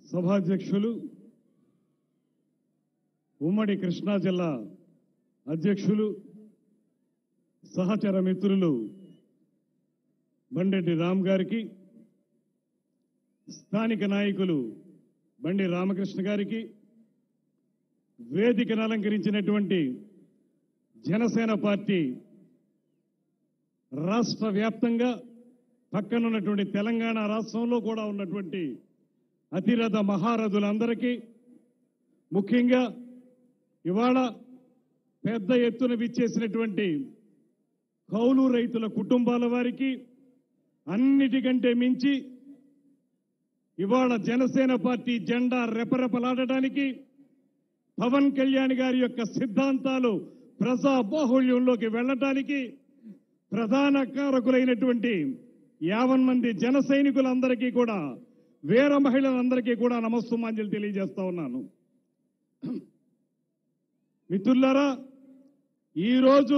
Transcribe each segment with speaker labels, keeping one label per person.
Speaker 1: సభాధ్యక్షులు ఉమ్మడి కృష్ణా జిల్లా అధ్యక్షులు సహచర మిత్రులు బండెడ్డి రామ్ గారికి స్థానిక నాయకులు బండి రామకృష్ణ గారికి వేదికను అలంకరించినటువంటి జనసేన పార్టీ రాష్ట్ర వ్యాప్తంగా పక్కనున్నటువంటి తెలంగాణ రాష్ట్రంలో కూడా ఉన్నటువంటి అతిరథ మహారథులందరికీ ముఖ్యంగా ఇవాళ పెద్ద ఎత్తున విచ్చేసినటువంటి కౌలు రైతుల కుటుంబాల వారికి అన్నిటికంటే మించి ఇవాళ జనసేన పార్టీ జెండా రెపరెపలాడటానికి పవన్ కళ్యాణ్ గారి యొక్క సిద్ధాంతాలు ప్రజా బాహుళ్యంలోకి వెళ్ళటానికి ప్రధాన కారకులైనటువంటి యావన్ మంది జన సైనికులందరికీ కూడా వీర మహిళలందరికీ కూడా నమస్సుమాంజలి తెలియజేస్తా ఉన్నాను మిత్రులారా ఈరోజు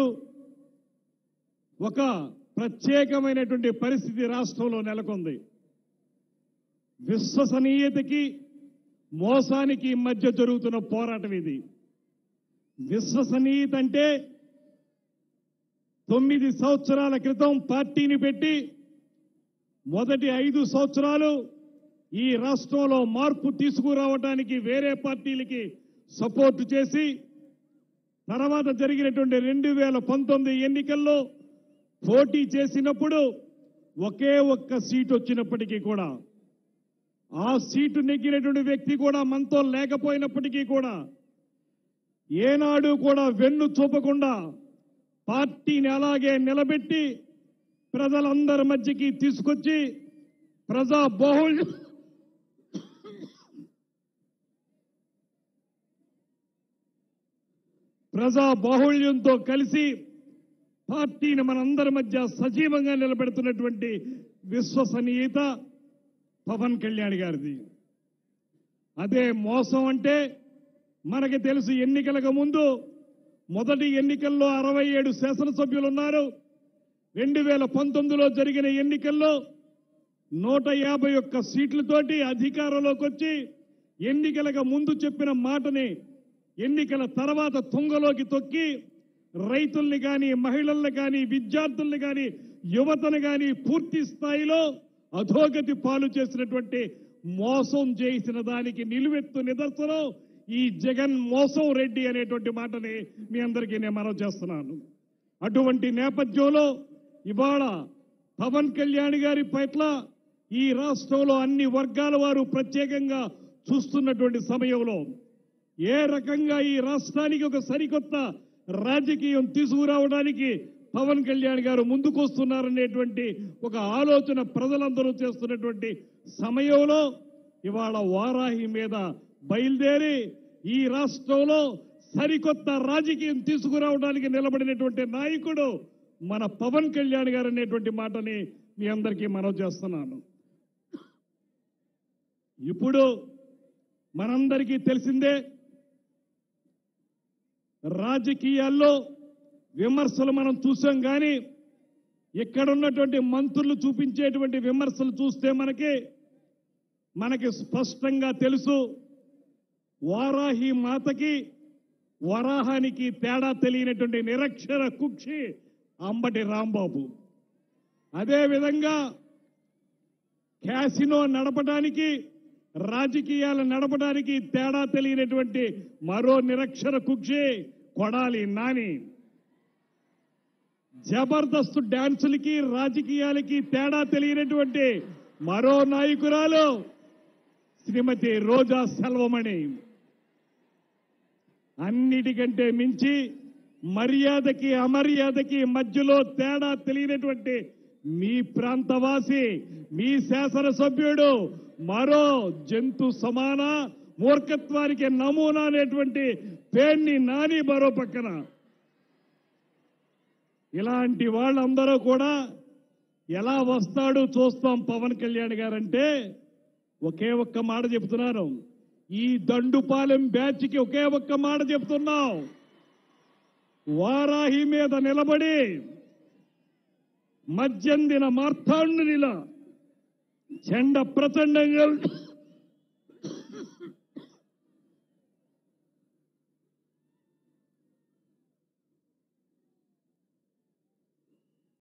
Speaker 1: ఒక ప్రత్యేకమైనటువంటి పరిస్థితి రాష్ట్రంలో నెలకొంది విశ్వసనీయతకి మోసానికి మధ్య జరుగుతున్న పోరాటం ఇది విశ్వసనీయత అంటే తొమ్మిది సంవత్సరాల క్రితం పార్టీని పెట్టి మొదటి ఐదు సంవత్సరాలు ఈ రాష్ట్రంలో మార్పు తీసుకురావడానికి వేరే పార్టీలకి సపోర్టు చేసి తర్వాత జరిగినటువంటి రెండు వేల పంతొమ్మిది ఎన్నికల్లో పోటీ చేసినప్పుడు ఒకే ఒక్క సీటు వచ్చినప్పటికీ కూడా ఆ సీటు నెగ్గినటువంటి వ్యక్తి కూడా మనతో లేకపోయినప్పటికీ కూడా ఏనాడు కూడా వెన్ను చూపకుండా పార్టీని అలాగే నిలబెట్టి ప్రజలందరి మధ్యకి తీసుకొచ్చి ప్రజా బహుళ ప్రజా బాహుళ్యంతో కలిసి పార్టీని మనందరి మధ్య సజీవంగా నిలబెడుతున్నటువంటి విశ్వసనీయత పవన్ కళ్యాణ్ గారిది అదే మోసం అంటే మనకి తెలుసు ఎన్నికలకు ముందు మొదటి ఎన్నికల్లో అరవై ఏడు శాసనసభ్యులు ఉన్నారు రెండు వేల పంతొమ్మిదిలో జరిగిన ఎన్నికల్లో నూట యాభై ఒక్క సీట్లతోటి అధికారంలోకి వచ్చి ఎన్నికలకు ముందు చెప్పిన మాటని ఎన్నికల తర్వాత తుంగలోకి తొక్కి రైతుల్ని కానీ మహిళల్ని కానీ విద్యార్థుల్ని కానీ యువతను కానీ పూర్తి స్థాయిలో అధోగతి పాలు చేసినటువంటి మోసం చేసిన దానికి నిలువెత్తు నిదర్శనం ఈ జగన్ మోసం రెడ్డి అనేటువంటి మాటని మీ అందరికీ నేను మనవి చేస్తున్నాను అటువంటి నేపథ్యంలో ఇవాళ పవన్ కళ్యాణ్ గారి పట్ల ఈ రాష్ట్రంలో అన్ని వర్గాల వారు ప్రత్యేకంగా చూస్తున్నటువంటి సమయంలో ఏ రకంగా ఈ రాష్ట్రానికి ఒక సరికొత్త రాజకీయం తీసుకురావడానికి పవన్ కళ్యాణ్ గారు ముందుకొస్తున్నారనేటువంటి ఒక ఆలోచన ప్రజలందరూ చేస్తున్నటువంటి సమయంలో ఇవాళ వారాహి మీద బయలుదేరి ఈ రాష్ట్రంలో సరికొత్త రాజకీయం తీసుకురావడానికి నిలబడినటువంటి నాయకుడు మన పవన్ కళ్యాణ్ గారు అనేటువంటి మాటని మీ అందరికీ మనవి చేస్తున్నాను ఇప్పుడు మనందరికీ తెలిసిందే రాజకీయాల్లో విమర్శలు మనం చూసాం కానీ ఇక్కడ ఉన్నటువంటి మంత్రులు చూపించేటువంటి విమర్శలు చూస్తే మనకి మనకి స్పష్టంగా తెలుసు వారాహి మాతకి వరాహానికి తేడా తెలియనటువంటి నిరక్షర కుక్షి అంబటి రాంబాబు అదేవిధంగా క్యాసినో నడపడానికి రాజకీయాలు నడపడానికి తేడా తెలియనటువంటి మరో నిరక్షర కుక్షి కొడాలి నాని జబర్దస్త్ డాన్సులకి రాజకీయాలకి తేడా తెలియనటువంటి మరో నాయకురాలు శ్రీమతి రోజా సెల్వమణి అన్నిటికంటే మించి మర్యాదకి అమర్యాదకి మధ్యలో తేడా తెలియనటువంటి మీ ప్రాంతవాసి మీ శాసనసభ్యుడు మరో జంతు సమాన మూర్ఖత్వానికి నమూనా అనేటువంటి పేర్ని నాని మరో పక్కన ఇలాంటి వాళ్ళందరూ కూడా ఎలా వస్తాడు చూస్తాం పవన్ కళ్యాణ్ గారంటే ఒకే ఒక్క మాట చెప్తున్నాను ఈ దండుపాలెం బ్యాచ్కి ఒకే ఒక్క మాట చెప్తున్నాం వారాహి మీద నిలబడి మధ్యందిన మార్తాండునిలా చెండ ప్రచండంగా